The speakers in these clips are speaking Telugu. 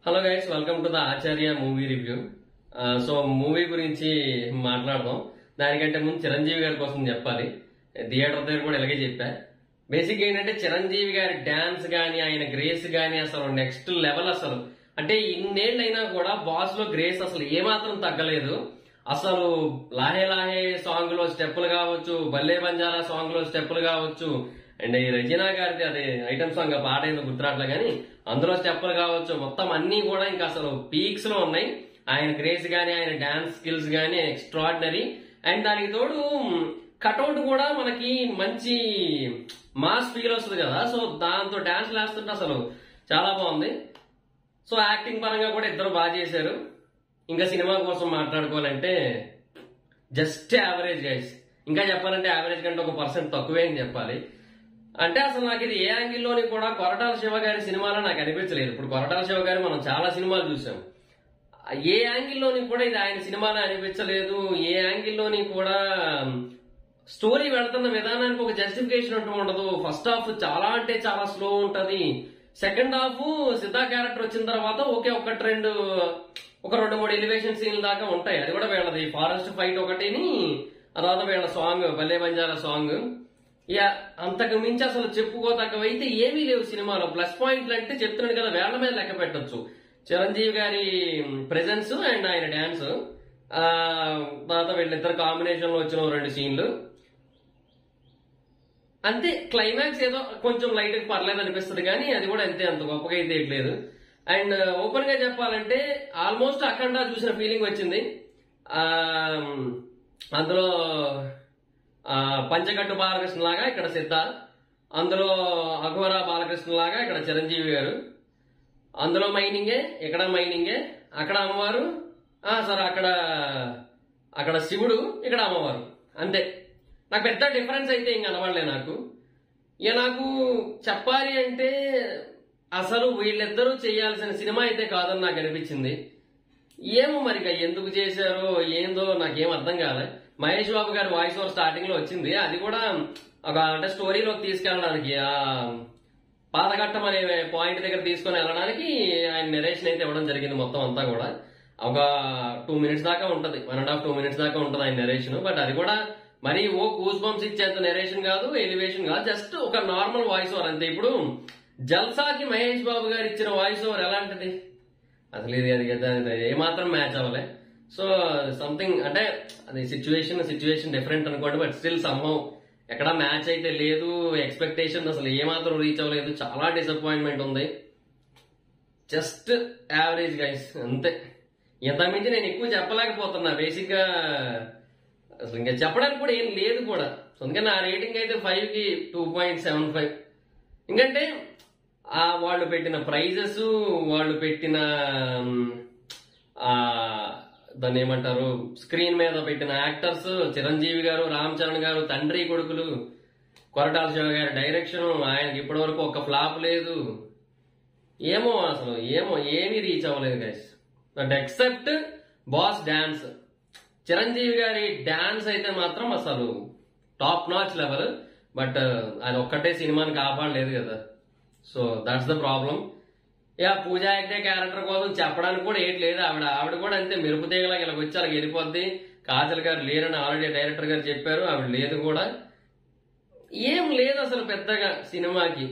hello guys welcome to the Acharya movie review so movie గురించి మాట్లాడదాం దానికంటే ముందు చిరంజీవి గారి కోసం చెప్పాలి థియేటర్ దగ్గర కూడా ఇలాగే చెప్పా బేసిక్ ఏంటంటే చిరంజీవి గారి డాన్స్ గానీ ఆయన గ్రేస్ గానీ అసలు నెక్స్ట్ లెవెల్ అసలు అంటే ఇన్నేళ్ళైనా కూడా బాస్ లో గ్రేస్ అసలు ఏమాత్రం తగ్గలేదు అసలు లాహే లాహే సాంగ్ లో స్టెప్పులు కావచ్చు బల్లే బంజారా సాంగ్ లో స్టెప్పులు కావచ్చు అండ్ ఈ రజీనా గారిది అది ఐటమ్ సాంగ్ ఆ పాట ఏదో గుర్తురాట్లే కానీ అందులో స్టెప్పులు కావచ్చు మొత్తం అన్ని కూడా ఇంకా అసలు పీక్స్ లో ఉన్నాయి ఆయన గ్రేస్ గానీ ఆయన డాన్స్ స్కిల్స్ గానీ ఎక్స్ట్రాడినరీ అండ్ దానికి తోడు కటౌట్ కూడా మనకి మంచి మాస్ ఫీల్ వస్తుంది కదా సో దాంతో డాన్స్ వేస్తుంటే అసలు చాలా బాగుంది సో యాక్టింగ్ పరంగా కూడా ఇద్దరు బాగా చేశారు ఇంకా సినిమా కోసం మాట్లాడుకోవాలంటే జస్ట్ యావరేజ్ గైస్ ఇంకా చెప్పాలంటే యావరేజ్ కంటే ఒక పర్సెంట్ తక్కువే అని చెప్పాలి అంటే అసలు నాకు ఇది ఏ యాంగిల్లోని కూడా కొరటాల శివ గారి సినిమాలో నాకు అనిపించలేదు ఇప్పుడు కొరటాల శివ గారి మనం చాలా సినిమాలు చూసాం ఏ యాంగిల్లోని కూడా ఇది ఆయన సినిమాలో అనిపించలేదు ఏ యాంగిల్లోని కూడా స్టోరీ వెళ్తున్న విధానానికి ఒక జస్టిఫికేషన్ అంటూ ఉండదు ఫస్ట్ హాఫ్ చాలా అంటే చాలా స్లో ఉంటది సెకండ్ హాఫ్ సిద్ధా క్యారెక్టర్ వచ్చిన తర్వాత ఒకే ఒక్క ట్రెండ్ ఒక రెండు మూడు ఎలివేషన్ సీన్ల దాకా ఉంటాయి అది కూడా వీళ్ళది ఫారెస్ట్ ఫైట్ ఒకటిని ఆ తర్వాత వీళ్ళ సాంగ్ భలే బంజారా సాంగ్ ఇక అంతకు మించి అసలు చెప్పుకోదగ్గవైతే ఏమీ లేవు సినిమాలో ప్లస్ పాయింట్లు అంటే చెప్తున్నాడు కదా వేళ్ల మీద లెక్క పెట్టొచ్చు చిరంజీవి గారి ప్రెజెన్స్ అండ్ ఆయన డాన్స్ తర్వాత వీళ్ళిద్దరు కాంబినేషన్ లో వచ్చిన ఓ రెండు సీన్లు అంతే క్లైమాక్స్ ఏదో కొంచెం లైట్ పర్లేదు అనిపిస్తుంది కానీ అది కూడా అంతే అంత గొప్పగా అయితే లేదు అండ్ ఓపెన్ గా చెప్పాలంటే ఆల్మోస్ట్ అఖండ చూసిన ఫీలింగ్ వచ్చింది ఆ, అందులో ఆ, పంచకట్టు బాలకృష్ణ లాగా ఇక్కడ సిద్ధ అందులో అఘోర బాలకృష్ణ లాగా ఇక్కడ చిరంజీవి గారు అందులో మైనింగే ఇక్కడ మైనింగే అక్కడ అమ్మవారు ఆ సార్ అక్కడ అక్కడ శివుడు ఇక్కడ అమ్మవారు అంతే నాకు పెద్ద డిఫరెన్స్ అయితే ఇంక కనబడలే నాకు ఇక నాకు చెప్పాలి అంటే అసలు వీళ్ళిద్దరూ చేయాల్సిన సినిమా అయితే కాదని నాకు అనిపించింది ఏమో మరి ఇక ఎందుకు చేశారో ఏందో నాకేం అర్థం కాలే మహేష్ బాబు గారి వాయిస్ ఓవర్ స్టార్టింగ్ లో వచ్చింది అది కూడా ఒక అంటే స్టోరీలోకి తీసుకెళ్ళడానికి ఆ పాతఘట్టం అనే పాయింట్ దగ్గర తీసుకొని వెళ్ళడానికి ఆయన నెరేషన్ అయితే ఇవ్వడం జరిగింది మొత్తం అంతా కూడా ఒక టూ మినిట్స్ దాకా ఉంటది one and half two minutes దాకా ఉంటది ఆయన నెరేషన్ బట్ అది కూడా మరి ఓ కూస్ బంప్స్ ఇచ్చేంత నెరేషన్ కాదు ఎలివేషన్ కాదు జస్ట్ ఒక నార్మల్ వాయిస్ ఓవర్ అంతే ఇప్పుడు జల్సాకి మహేష్ బాబు గారు ఇచ్చిన వాయిస్ ఓవర్ ఎలాంటిది అసలు ఇది అది కదా అది ఏమాత్రం మ్యాచ్ అవ్వలే సో సంథింగ్ అంటే అది సిచ్యువేషన్ సిచ్యువేషన్ డిఫరెంట్ అనుకోండి బట్ స్టిల్ సంభవం ఎక్కడ మ్యాచ్ అయితే లేదు ఎక్స్పెక్టేషన్ అసలు ఏమాత్రం రీచ్ అవ్వలేదు చాలా డిసప్పాయింట్మెంట్ ఉంది జస్ట్ యావరేజ్ గైస్ అంతే ఇంత మించి నేను ఎక్కువ చెప్పలేకపోతున్నా బేసిక్ గా అసలు ఇంకా చెప్పడానికి కూడా ఏం లేదు కూడా సో అందుకని నా రేటింగ్ అయితే ఫైవ్ కి టూ పాయింట్ సెవెన్ ఫైవ్ ఎందుకంటే ఆ వాళ్ళు పెట్టిన ప్రైజెస్ వాళ్ళు పెట్టిన మ్, ఆ దాన్ని ఏమంటారు స్క్రీన్ మీద పెట్టిన యాక్టర్స్ చిరంజీవి గారు రామ్ చరణ్ గారు తండ్రి కొడుకులు కొరటాల శివ గారి డైరెక్షన్ ఆయనకి ఇప్పటి వరకు ఒక ఫ్లాప్ లేదు ఏమో అసలు ఏమో ఏమీ రీచ్ అవ్వలేదు guys but except boss dance Chiranjeevi గారి డాన్స్ అయితే మాత్రం అసలు టాప్ నాచ్ లెవెల్ బట్ అది ఒక్కటే సినిమాని కాపాడలేదు కదా సో దట్స్ ద ప్రాబ్లం ఇక పూజా హెగ్డే క్యారెక్టర్ కోసం చెప్పడానికి కూడా ఏంటి లేదు ఆవిడ ఆవిడ కూడా అంతే మెరుపు తీగలా ఇలా వచ్చి అలా వెళ్ళిపోద్ది కాజల్ గారు లేరని ఆల్రెడీ డైరెక్టర్ గారు చెప్పారు ఆవిడ లేదు కూడా ఏం లేదు అసలు పెద్దగా సినిమాకి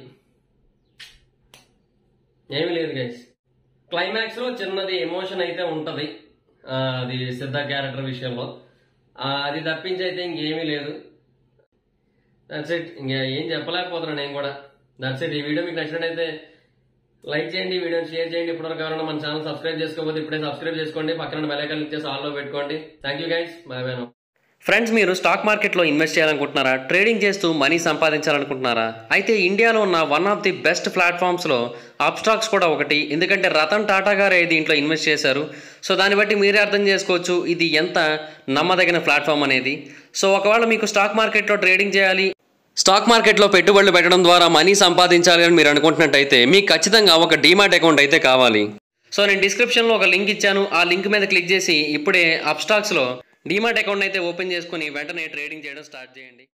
ఏమీ లేదు గైస్ క్లైమాక్స్ లో చిన్నది ఎమోషన్ అయితే ఉంటది ఆ, అది సిద్ధ క్యారెక్టర్ విషయంలో ఆ, అది తప్పించి అయితే ఇంకేమీ లేదు దట్స్ ఇట్ ఇంకా ఏం చెప్పలేకపోతున్నాను నేను కూడా దట్స్ ఇట్ ఈ వీడియో మీకు నచ్చినట్టయితే లైక్ చేయండి వీడియోని షేర్ చేయండి ఇప్పటివరకు ఎవరైనా మన ఛానల్ సబ్స్క్రైబ్ చేసుకోకపోతే ఇప్పుడే సబ్స్క్రైబ్ చేసుకోండి పక్కన బెల్ ఐకాన్ క్లిక్ చేసి ఆల్లో పెట్టుకోండి thank you guys bye bye friends మీరు స్టాక్ మార్కెట్లో ఇన్వెస్ట్ చేయాలనుకుంటున్నారా ట్రేడింగ్ చేస్తూ మనీ సంపాదించాలనుకుంటున్నారా అయితే ఇండియాలో ఉన్న వన్ ఆఫ్ ది బెస్ట్ ప్లాట్ఫామ్స్లో అప్స్టాక్స్ కూడా ఒకటి ఎందుకంటే రతన్ టాటా గారే దీంట్లో ఇన్వెస్ట్ చేశారు సో దాన్ని బట్టి మీరే అర్థం చేసుకోవచ్చు ఇది ఎంత నమ్మదగిన ప్లాట్ఫామ్ అనేది సో ఒకవేళ మీకు స్టాక్ మార్కెట్లో ట్రేడింగ్ చేయాలి స్టాక్ మార్కెట్లో పెట్టుబడులు పెట్టడం ద్వారా మనీ సంపాదించాలి అని మీరు అనుకుంటున్నట్టయితే మీకు ఖచ్చితంగా ఒక డీమాట్ అకౌంట్ అయితే కావాలి సో నేను డిస్క్రిప్షన్లో ఒక లింక్ ఇచ్చాను ఆ లింక్ మీద క్లిక్ చేసి ఇప్పుడే అప్స్టాక్స్లో డీమాట్ అకౌంట్ అయితే ఓపెన్ చేసుకుని వెంటనే ట్రేడింగ్ చేయడం స్టార్ట్ చేయండి